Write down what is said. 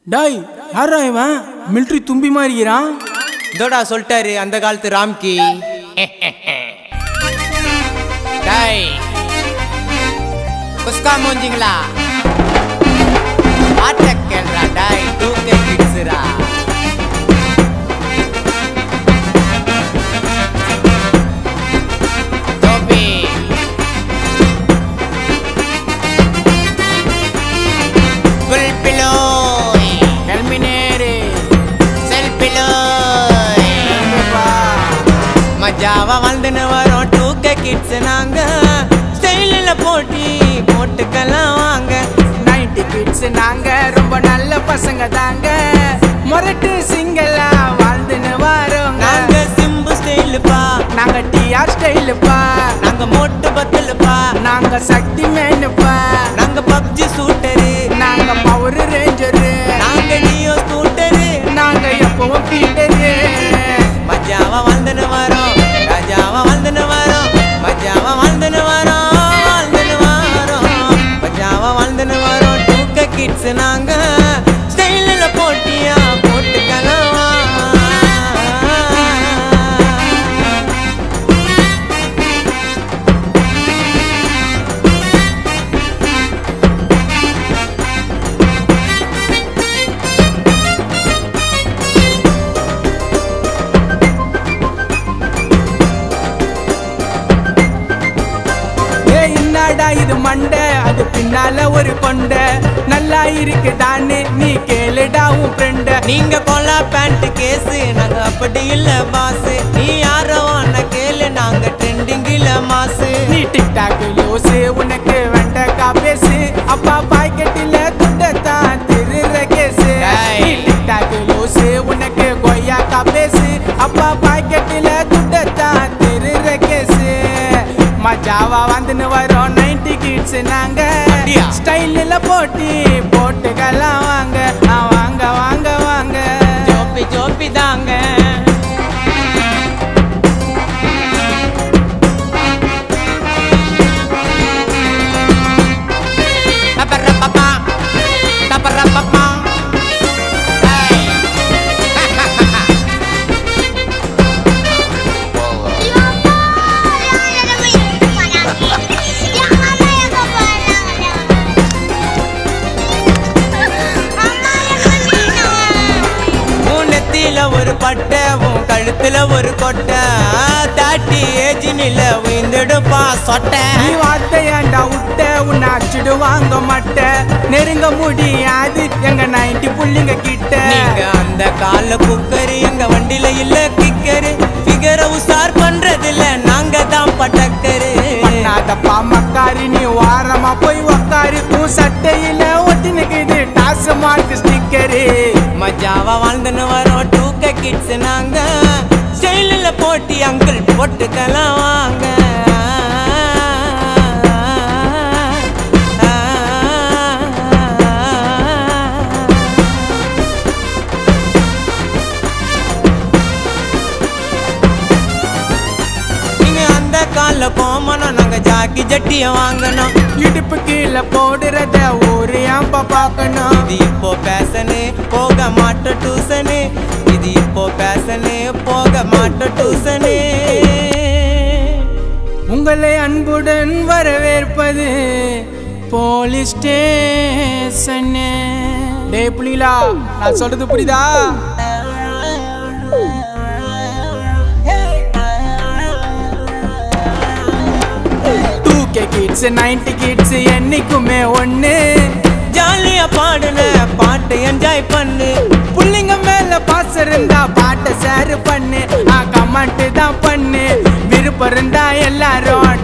டாய் யாரா இவன் மிலிட்ரி தும்பி மாறிக்கிறான் இதோடா சொல்லிட்டாரு அந்த காலத்து ராம்கி டேய் குஸ்கா மூஞ்சிங்களா ஆட்ட கேள்றா டாய் தூக்க கிட்ஸுரா டோபி புல் பிலோய் கல்மினேரு செல் பிலோய் மஜாவா வாழ்ந்துன்னு வரோம் டூக்க கிட்ஸ் நாங்க ஸ்டைலில் போட்டி போட்டுக்கலாம் வாங்க நைன்டி கிட்ஸ் நாங்க ரொம்ப நல்ல பசங்க தாங்க முரட்டு சிங்கலா வாழ்ந்துன்னு வரோங்க நாங்க சிம்பு ஸ்டைலுப்பா நாங்க டிஆர் ஸ்டைலுப்பா நாங்க மோட்டு பத்தலுப்பா நாங்க சக்தி மேனுப்பா நாங்க பப்ஜி சூட்டரு நாங்க பவர் ரேஞ்சரு நாங்க நியோ ஸ்கூட்டரு நாங்க எப்பவும் பீட்டரு மஜாவா வாழ்ந்துன்னு வரோம் ராஜாவா வாழ்ந்துன்னு வரோம் மஜாவா வாழ்ந்துன்னு வரோம் வாழ்ந்துன்னு வரோம் மஜாவா வாழ்ந்துன்னு வரோம் டூக்க கிட்ஸ் நாங்க ஸ்டைலில் போட்டியா போட்டுக்கலாம் ஏ என்னடா இது மண்டை அது பின்னால ஒரு கொண்டை நல்லா இருக்குதான்னு நீ கேளுடா உன் ஃப்ரெண்ட நீங்க கொல்லா பேண்ட் கேஸ் நாங்க அப்படி இல்ல பாஸ் நீ யாரோ அண்ணா கேளு நாங்க ட்ரெண்டிங்கில மாசு நீ டிக்டாக் லூசு உனக்கு வெண்டக்கா பேசு அப்பா பாக்கெட்டில துண்டத்தான் திருற கேசு டேய். நீ டிக்டாக் லூசு உனக்கு கொய்யாக்கா பேசு அப்பா பாக்கெட்டில துண்டத்தான் திருற கேசு மஜாவா வந்துன்னு வரோம் நைன்டி கிட்ஸ் நாங்க அப்படியா? ஸ்டைலில் போட்டி போட்டுக்கலாம் வாங்க ஆ, வாங்க வாங்க வாங்க ஜோப்பி ஜோப்பி தாங்க டபரப்பப்பா, டபரப்பப்பா. ஏய். உன் நெத்தியில ஒரு பட்டை உன் கழுத்துல ஒரு கொட்டை தாட்டி ஏஜி நில விழுந்துடுப்பா சொட்டை நீ வார்த்தையாண்டா விட்ட உன்னை அடிச்சுடு வாங்க மாட்ட நெருங்க முடியாது எங்க நைன்டி புள்ளிங்க கிட்ட நீங்க அந்த கால குக்கரு எங்க வண்டியில இல்ல கிக்கரு ஃபிகர உசார் பண்றதில்ல நாங்க தான் பட்டக்கரு பண்ணாதப்பா மக்காரி நீ வாரமா போய் உக்காரு உன் சட்டையில ஒட்டினுக்குது டாஸ் மார்க் ஸ்டிக்கரு மஜாவா வாழ்ந்துன்னு வரோம் டூக்க கிட்ஸ் நாங்க ஸ்டைலில் போட்டி அங்கிள் போட்டுக்கலாம் வாங்க நீங்க அந்த கால கோமனம் நாங்க ஜாக்கி ஜட்டிய வாங்கணும் இடுப்பு கீழே போடுறத ஒரு ஏன்பா பார்க்கணும் இது இப்போ பேசனு போக மாட்ட டூசனு இது இப்போ பேசனு போக மாட்ட டூசனு உங்களை அன்புடன் வரவேற்பது போலீஸ் ஸ்டேஷன் டேய் புலிலா நான் சொல்றது புரியுதா two K kids ninety kids என்னைக்குமே ஒன்று ஜாலியா பாடுன பாட்டு என்ஜாய் பண்ணு புள்ளிங்க மேல பாச இருந்தா பாட்டை ஷேர் பண்ணு ஆ கமெண்ட் தான் பண்ணு விருப்பம் இருந்தா எல்லாரும்